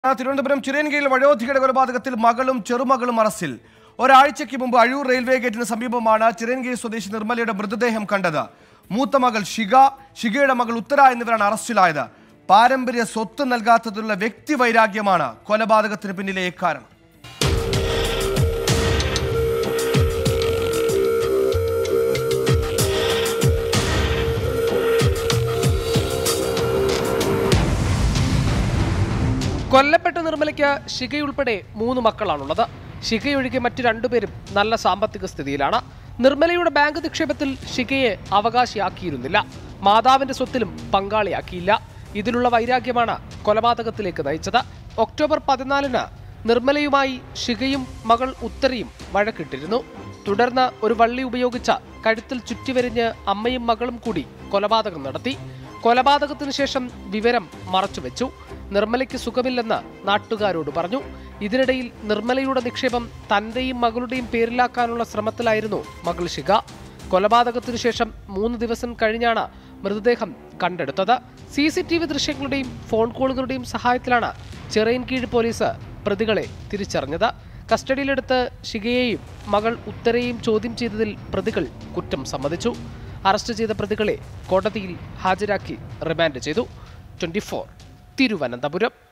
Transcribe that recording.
തിരുവനന്തപുരം ചിറയൻകീഴിൽ വയോധികയുടെ കൊലപാതകത്തിൽ മകളും ചെറുമകളും അറസ്റ്റിൽ ഒരാഴ്ചയ്ക്ക് മുമ്പ് അഴൂർ റെയിൽവേ ഗേറ്റിന് സമീപമാണ് ചിറയൻകീഴ് സ്വദേശി നിർമ്മലയുടെ മൃതദേഹം കണ്ടത് മൂത്ത മകൾ ഷിക ഷികയുടെ മകൾ ഉത്തര എന്നിവരാണ് അറസ്റ്റിലായത് പാരമ്പര്യ സ്വത്ത് നൽകാത്തതിലുള്ള വ്യക്തി വൈരാഗ്യമാണ് കൊലപാതകത്തിന് പിന്നിലെ കാരണം കൊല്ലപ്പെട്ട നിർമ്മലയ്ക്ക് ഷികയുൾപ്പെടെ മൂന്ന് മക്കളാണുള്ളത് ഷികയൊഴികെ മറ്റു രണ്ടുപേരും നല്ല സാമ്പത്തിക സ്ഥിതിയിലാണ് നിർമ്മലയുടെ ബാങ്ക് നിക്ഷേപത്തിൽ ഷികയെ അവകാശിയാക്കിയിരുന്നില്ല മാതാവിന്റെ സ്വത്തിലും പങ്കാളിയാക്കിയില്ല ഇതിലുള്ള വൈരാഗ്യമാണ് കൊലപാതകത്തിലേക്ക് നയിച്ചത് ഒക്ടോബർ പതിനാലിന് നിർമ്മലയുമായി ഷികയും മകൾ ഉത്തരയും വഴക്കിട്ടിരുന്നു തുടർന്ന് ഒരു വള്ളി ഉപയോഗിച്ച കഴുത്തിൽ ചുറ്റിവരിഞ്ഞ് അമ്മയും മകളും കൂടി കൊലപാതകം നടത്തി കൊലപാതകത്തിനു ശേഷം വിവരം മറച്ചുവെച്ചു നിർമ്മലയ്ക്ക് സുഖമില്ലെന്ന് നാട്ടുകാരോട് പറഞ്ഞു ഇതിനിടയിൽ നിർമ്മലയുടെ നിക്ഷേപം തന്റെയും മകളുടെയും പേരിലാക്കാനുള്ള ശ്രമത്തിലായിരുന്നു മകൾ ശിഖ കൊലപാതകത്തിനു ശേഷം മൂന്ന് ദിവസം കഴിഞ്ഞാണ് മൃതദേഹം കണ്ടെടുത്തത് സി സി ടി വി ദൃശ്യങ്ങളുടെയും ഫോൺ കോളുകളുടെയും സഹായത്തിലാണ് ചിറയൻകീഴ് പോലീസ് പ്രതികളെ തിരിച്ചറിഞ്ഞത് കസ്റ്റഡിയിലെടുത്ത് ഷിഗയെയും മകൾ ഉത്തരയെയും ചോദ്യം ചെയ്തതിൽ പ്രതികൾ കുറ്റം സമ്മതിച്ചു അറസ്റ്റ് ചെയ്ത പ്രതികളെ കോടതിയിൽ ഹാജരാക്കി റിമാൻഡ് ചെയ്തു ട്വന്റി തിരുവനന്തപുരം